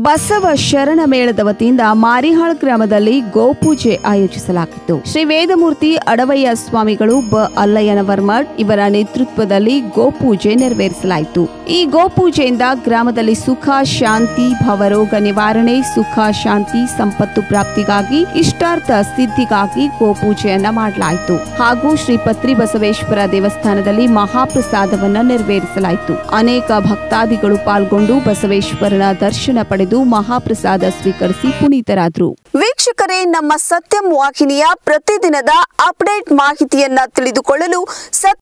ಬಸವ ಶರಣ ಮೇಳದ ವತಿಯಿಂದ ಮಾರಿಹಾಳ್ ಗ್ರಾಮದಲ್ಲಿ ಗೋಪೂಜೆ ಆಯೋಜಿಸಲಾಗಿತ್ತು ಶ್ರೀ ವೇದಮೂರ್ತಿ ಅಡವಯ್ಯ ಸ್ವಾಮಿಗಳು ಬ ಅಲ್ಲಯ್ಯನ ವರ್ಮಡ್ ಇವರ ನೇತೃತ್ವದಲ್ಲಿ ಗೋಪೂಜೆ ನೆರವೇರಿಸಲಾಯಿತು ಈ ಗೋಪೂಜೆಯಿಂದ ಗ್ರಾಮದಲ್ಲಿ ಸುಖ ಶಾಂತಿ ಭವರೋಗ ನಿವಾರಣೆ ಸುಖ ಶಾಂತಿ ಸಂಪತ್ತು ಪ್ರಾಪ್ತಿಗಾಗಿ ಇಷ್ಟಾರ್ಥ ಸಿದ್ಧಿಗಾಗಿ ಗೋಪೂಜೆಯನ್ನ ಮಾಡಲಾಯಿತು ಹಾಗೂ ಶ್ರೀ ಪತ್ರಿ ಬಸವೇಶ್ವರ ದೇವಸ್ಥಾನದಲ್ಲಿ ಮಹಾಪ್ರಸಾದವನ್ನ ನೆರವೇರಿಸಲಾಯಿತು ಅನೇಕ ಭಕ್ತಾದಿಗಳು ಪಾಲ್ಗೊಂಡು ಬಸವೇಶ್ವರನ ದರ್ಶನ ಪಡೆದು ಮಹಾಪ್ರಸಾದ ಸ್ವೀಕರಿಸಿ ಪುನೀತರಾದರು ವೀಕ್ಷಕರೇ ನಮ್ಮ ಸತ್ಯಂ ವಾಹಿನಿಯ ಪ್ರತಿದಿನದ ಅಪ್ಡೇಟ್ ಮಾಹಿತಿಯನ್ನ ತಿಳಿದುಕೊಳ್ಳಲು ಸತ್ಯ